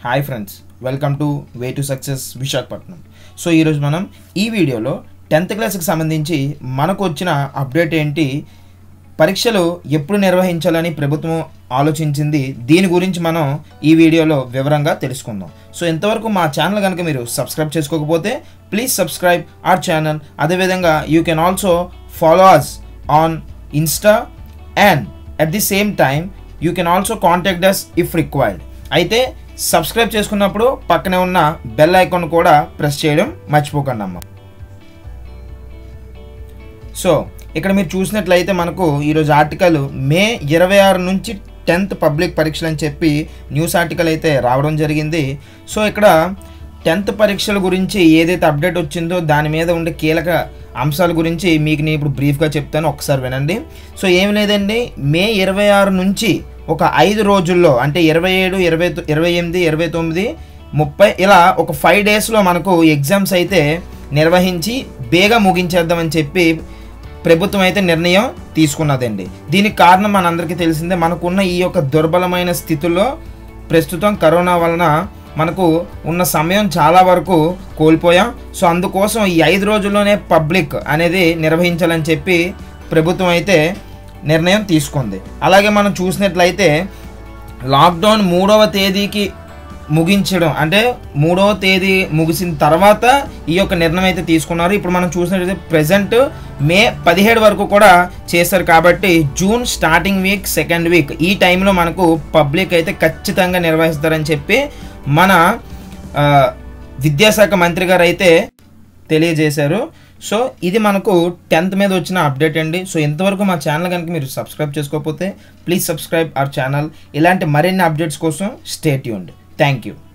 hi friends welcome to way to success Visakhapatnam so ఈరోజు మనం ఈ వీడియోలో టెన్త్ క్లాస్కి సంబంధించి మనకు వచ్చిన అప్డేట్ ఏంటి పరీక్షలు ఎప్పుడు నిర్వహించాలని ప్రభుత్వం ఆలోచించింది దీని గురించి మనం ఈ వీడియోలో వివరంగా తెలుసుకుందాం సో ఇంతవరకు మా ఛానల్ కనుక మీరు సబ్స్క్రైబ్ చేసుకోకపోతే ప్లీజ్ సబ్స్క్రైబ్ అవర్ ఛానల్ అదేవిధంగా you can also follow us on Insta and at the same time you can also contact us if required అయితే సబ్స్క్రైబ్ చేసుకున్నప్పుడు పక్కనే ఉన్న బెల్ ఐకాన్ కూడా ప్రెస్ చేయడం మర్చిపోకండి అమ్మ సో ఇక్కడ మీరు చూసినట్లయితే మనకు ఈరోజు ఆర్టికల్ మే ఇరవై ఆరు నుంచి టెన్త్ పబ్లిక్ పరీక్షలు అని చెప్పి న్యూస్ ఆర్టికల్ అయితే రావడం జరిగింది సో ఇక్కడ టెన్త్ పరీక్షల గురించి ఏదైతే అప్డేట్ వచ్చిందో దాని మీద ఉండే కీలక అంశాల గురించి మీకు నేను ఇప్పుడు బ్రీఫ్గా చెప్తాను ఒకసారి వినండి సో ఏమి లేదండి మే ఇరవై ఆరు నుంచి ఒక ఐదు రోజుల్లో అంటే ఇరవై ఏడు ఇరవై తొ- ఇరవై ఎనిమిది ఇరవై తొమ్మిది ముప్పై ఇలా ఒక ఫైవ్ డేస్లో మనకు ఎగ్జామ్స్ అయితే నిర్వహించి బేగా ముగించేద్దామని చెప్పి ప్రభుత్వం అయితే నిర్ణయం తీసుకున్నదండి దీనికి కారణం మనందరికీ తెలిసిందే మనకున్న ఈ యొక్క దుర్బలమైన స్థితిలో ప్రస్తుతం కరోనా వలన మనకు ఉన్న సమయం చాలా వరకు కోల్పోయాం సో అందుకోసం ఈ ఐదు రోజుల్లోనే పబ్లిక్ అనేది నిర్వహించాలని చెప్పి ప్రభుత్వం అయితే నిర్ణయం తీసుకుంది అలాగే మనం చూసినట్లయితే లాక్డౌన్ మూడవ తేదీకి ముగించడం అంటే మూడవ తేదీ ముగిసిన తర్వాత ఈ యొక్క నిర్ణయం అయితే తీసుకున్నారు ఇప్పుడు మనం చూసినట్లయితే ప్రజెంట్ మే పదిహేడు వరకు కూడా చేశారు కాబట్టి June starting week second week ఈ టైంలో మనకు పబ్లిక్ అయితే ఖచ్చితంగా నిర్వహిస్తారని చెప్పి మన ఆ, విద్యాశాఖ మంత్రి గారు అయితే తెలియజేశారు సో ఇది మనకు టెన్త్ మీద వచ్చిన అప్డేట్ అండి సో ఇంతవరకు మా ఛానల్ కనుక మీరు సబ్స్క్రైబ్ చేసుకోకపోతే ప్లీజ్ సబ్స్క్రైబ్ అవర్ ఛానల్ ఇలాంటి మరిన్ని అప్డేట్స్ కోసం స్టేట్ యూండ్ థ్యాంక్ యూ